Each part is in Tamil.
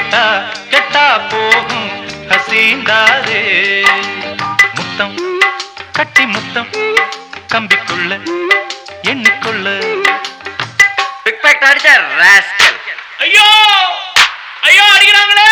கேட்டா கெட்டா போகும் ஹசீண்டாரே முத்தம் கட்டி முத்தம் கம்பிக்குள்ள எண்ணிக்கொள்ள பிக் பேக் அடிச்ச ராஸ்கல் ஐயோ ஐயோ அடிக்கிறாங்களே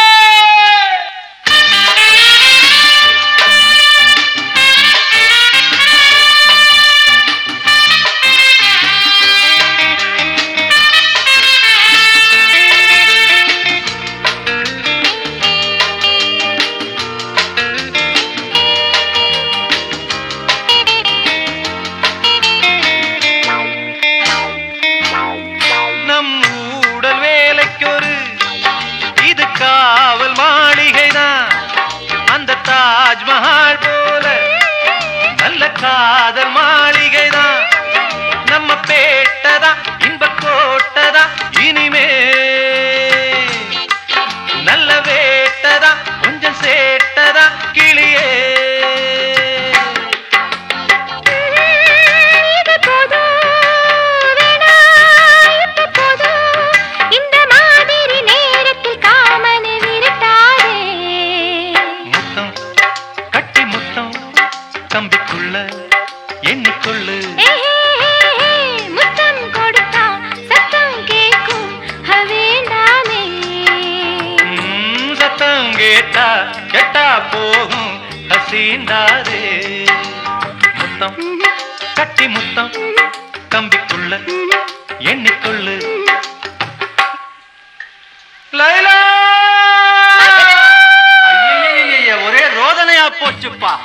நம் ஊடல் வேலைக்கொரு இது காவல் மாளிகைதான் அந்த தாஜ்மஹால் போல நல்ல காதல் மாளிகைதான் நம்ம பேட்டதா இன்ப கோட்டதா இனிமே நல்ல வேட்டதா கொஞ்சம் சேட்டதா கிளியே இது போதும் வேணா இப்ப போதும் இந்த மாதிரி நேரத்தில் காமனை விரட்டாதே முத்தம் கட்டி முத்தம் கம்பிக்குள்ள எண்ணிக்கொள்ளு முத்தம் கொடுத்தா சத்தம் கேட்கும் வேண்டாமே ம், சத்தம் கேட்டா கெட்டா போகும் ஹசீண்டாரே முத்தம் கட்டி முத்தம் கம்பிக்குள்ள எண்ணிக்கொள்ளு லைலா ஐயையையைய, ஒரே ரோதனையா போச்சுப்பா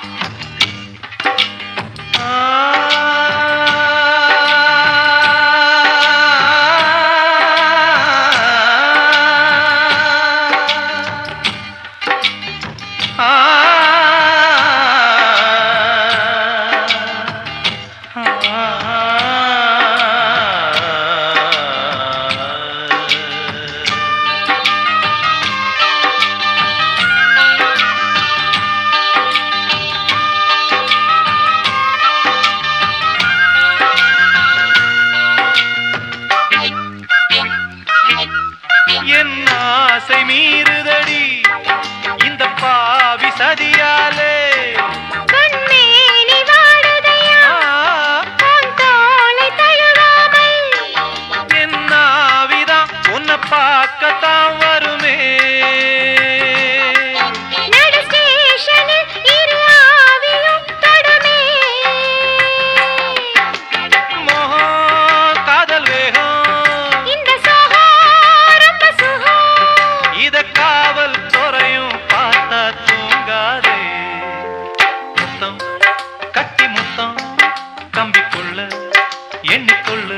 என் ஆசை மீறுதடி இந்த பாவி சதியாலே கண்மேனி வாடுதையா ஆ, உன் தோளை தழுவாமல் என் ஆவிதான் உன்னை பார்க்கத்தான் வருமே நடு ஸ்டேஷனில் இரு ஆவியும் தொடுமே மோகம் காதல் வேகம் இந்த சோகம் ரொம்ப சுகம் இத காவல் துறையும் பார்த்தா தூங்காதே முத்தம் கட்டி முத்தம் கம்பிக்குள்ள எண்ணிக்கொள்ளு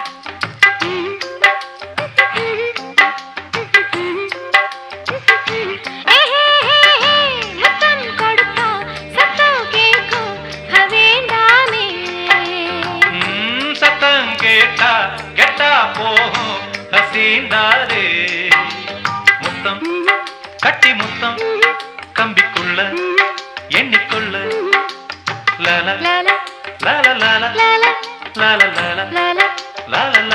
முத்தம் கொடுத்தா சத்தம் கேட்கும் வேண்டாமே ம், சத்தம் கேட்டா கெட்டா போகும் ஹசீண்டாரே முத்தம் கட்டி முத்தம் கம்பிக்குள்ள எண்ணிக்கொள்ள லல லாலா லல லல லாலா லல லல லாலா லல